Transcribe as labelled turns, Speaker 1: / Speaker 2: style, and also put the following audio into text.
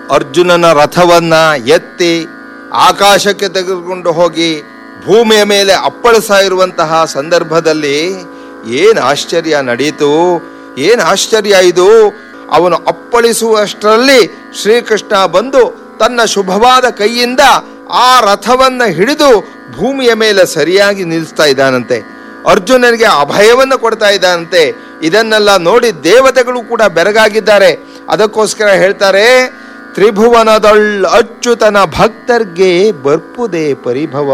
Speaker 1: ಅರ್ಜುನನ ರಥವನ್ನ ಎತ್ತಿ ಆಕಾಶಕ್ಕೆ ತೆಗೆದುಕೊಂಡು ಹೋಗಿ ಭೂಮಿಯ ಮೇಲೆ ಅಪ್ಪಳಿಸ ಇರುವಂತಹ ಸಂದರ್ಭದಲ್ಲಿ ಏನ್ ಆಶ್ಚರ್ಯ ನಡೀತು ಏನ್ ಆಶ್ಚರ್ಯ ಇದು ಅವನು ಅಪ್ಪಳಿಸುವಷ್ಟರಲ್ಲಿ ಶ್ರೀಕೃಷ್ಣ ಬಂದು ತನ್ನ ಶುಭವಾದ ಕೈಯಿಂದ ಆ ರಥವನ್ನ ಹಿಡಿದು ಭೂಮಿಯ ಮೇಲೆ ಸರಿಯಾಗಿ ನಿಲ್ಲಿಸ್ತಾ ಇದ್ದಾನಂತೆ ಅರ್ಜುನನಿಗೆ ಅಭಯವನ್ನು ಕೊಡ್ತಾ ಇದ್ದಾನಂತೆ ಇದನ್ನೆಲ್ಲ ನೋಡಿ ದೇವತೆಗಳು ಕೂಡ ಬೆರಗಾಗಿದ್ದಾರೆ ಅದಕ್ಕೋಸ್ಕರ ಹೇಳ್ತಾರೆ ತ್ರಿಭುವನದೊಳ್ ಅಚ್ಚುತನ ಭಕ್ತರ್ಗೆ ಬರ್ಪುದೇ ಪರಿಭವ